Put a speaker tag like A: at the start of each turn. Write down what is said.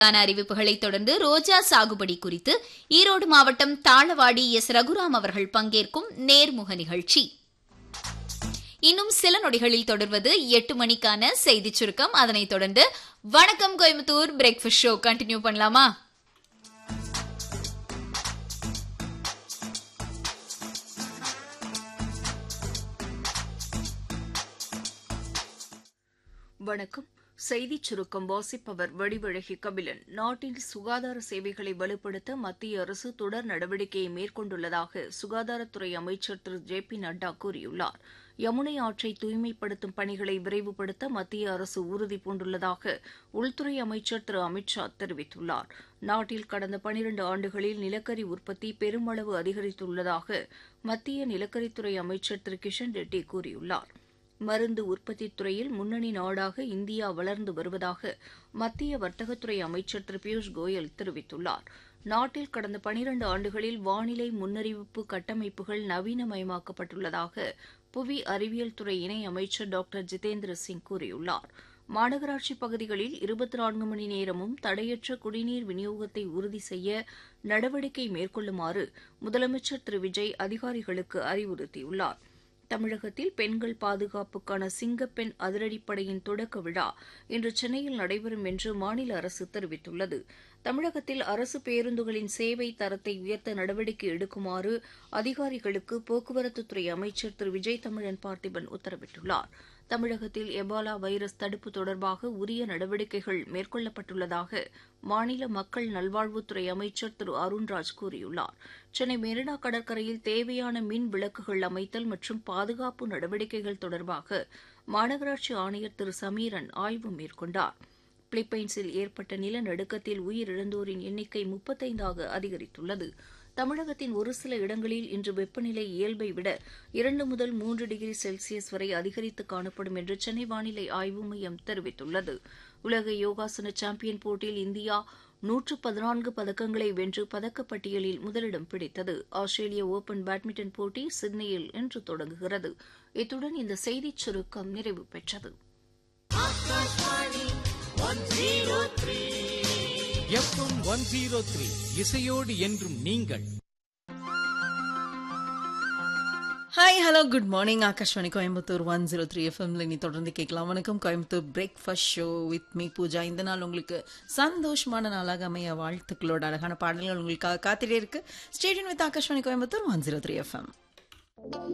A: ஆன அறிவிப்புகளை தொடர்ந்து ரோஜா சாகுபடி குறித்து ஈரோடு மாவட்டம் தாளவாடி எஸ் ரகுராம் அவர்கள் பங்கேற்கும் நேர்முக நிகழ்ச்சி இன்னும் சில நொடிகளில் தொடர்வது எட்டு மணிக்கான செய்திச் சுருக்கம் அதனைத் தொடர்ந்து வணக்கம் கோயம்புத்தூர் பிரேக்ஃபாஸ்ட் ஷோ கண்டினியூ பண்ணலாமா
B: வணக்கம் செய்திச் சுருக்கம் வாசிப்பவர் வடிவழகி கபிலன் நாட்டில் சுகாதார சேவைகளை வலுப்படுத்த மத்திய அரசு தொடர் நடவடிக்கையை மேற்கொண்டுள்ளதாக சுகாதாரத்துறை அமைச்சர் திரு ஜே பி நட்டா கூறியுள்ளார் யமுனை ஆற்றை தூய்மைப்படுத்தும் பணிகளை விரைவுபடுத்த மத்திய அரசு உறுதி பூண்டுள்ளதாக உள்துறை அமைச்சர் திரு அமித் ஷா தெரிவித்துள்ளார் நாட்டில் கடந்த பனிரண்டு ஆண்டுகளில் நிலக்கரி உற்பத்தி பெருமளவு அதிகரித்துள்ளதாக மத்திய நிலக்கரித்துறை அமைச்சர் திரு கிஷன் ரெட்டி கூறியுள்ளார் மருந்து உற்பத்தித் துறையில் முன்னணி நாடாக இந்தியா வளர்ந்து வருவதாக மத்திய வர்த்தகத்துறை அமைச்சர் திரு பியூஷ் கோயல் தெரிவித்துள்ளார் நாட்டில் கடந்த பனிரண்டு ஆண்டுகளில் வானிலை முன்னறிவிப்பு கட்டமைப்புகள் நவீனமயமாக்கப்பட்டுள்ளதாக புவி அறிவியல் துறை இணை அமைச்சர் டாக்டர் ஜிதேந்திர சிங் கூறியுள்ளார் மாநகராட்சி பகுதிகளில் இருபத்தி நான்கு மணி நேரமும் தடையற்ற குடிநீர் விநியோகத்தை உறுதி செய்ய நடவடிக்கை மேற்கொள்ளுமாறு முதலமைச்சர் திரு விஜய் அதிகாரிகளுக்கு அறிவுறுத்தியுள்ளார் தமிழகத்தில் பெண்கள் பாதுகாப்புக்கான சிங்கப்பெண் அதிரடிப்படையின் தொடக்க விழா இன்று சென்னையில் நடைபெறும் என்று மாநில அரசு தெரிவித்துள்ளது தமிழகத்தில் அரசு பேருந்துகளின் சேவை தரத்தை உயர்த்த நடவடிக்கை எடுக்குமாறு அதிகாரிகளுக்கு போக்குவரத்துத்துறை அமைச்சர் திரு விஜய் தமிழன் பார்த்திபன் உத்தரவிட்டுள்ளார் தமிழகத்தில் எபாலா வைரஸ் தடுப்பு தொடர்பாக உரிய நடவடிக்கைகள் மேற்கொள்ளப்பட்டுள்ளதாக மாநில மக்கள் நல்வாழ்வுத்துறை அமைச்சர் திரு அருண்ராஜ் கூறியுள்ளார் சென்னை மெரினா கடற்கரையில் தேவையான மின் விளக்குகள் அமைத்தல் மற்றும் பாதுகாப்பு நடவடிக்கைகள் தொடர்பாக மாநகராட்சி ஆணையர் திரு சமீரன் ஆய்வு மேற்கொண்டார் பிலிப்பைன்ஸில் ஏற்பட்ட நிலநடுக்கத்தில் உயிரிழந்தோரின் எண்ணிக்கை முப்பத்தைந்தாக அதிகரித்துள்ளது தமிழகத்தின் ஒரு சில இடங்களில் இன்று வெப்பநிலை இயல்பை விட இரண்டு முதல் மூன்று டிகிரி செல்சியஸ் வரை அதிகரித்து காணப்படும் என்று சென்னை வானிலை ஆய்வு மையம் தெரிவித்துள்ளது உலக யோகாசன சாம்பியன் போட்டியில் இந்தியா நூற்று பதினான்கு பதக்கங்களை வென்று பதக்கப்பட்டியலில் முதலிடம் பிடித்தது ஆஸ்திரேலிய ஓபன் பேட்மிண்டன் போட்டி சிட்னியில் இன்று தொடங்குகிறது இத்துடன் இந்த செய்திச் சுருக்கம் நிறைவு பெற்றது
C: எஃப்எம் ஒன் ஜீரோ த்ரீ இசையோடு என்றும் நீங்கள்
D: hi hello good morning Akashvani Coimbatore one zero three எஃப்எம்ல நீ தொடர்ந்து கேட்கலாம் வணக்கம் Coimbatore breakfast show with me Pooja இந்த நாள் உங்களுக்கு சந்தோஷமான நாளாக அமைய வாழ்த்துக்களோட அழகான பாடல்கள் உங்களுக்காக காத்திட்டே இருக்கு stadium with Akashvani Coimbatore one zero three FM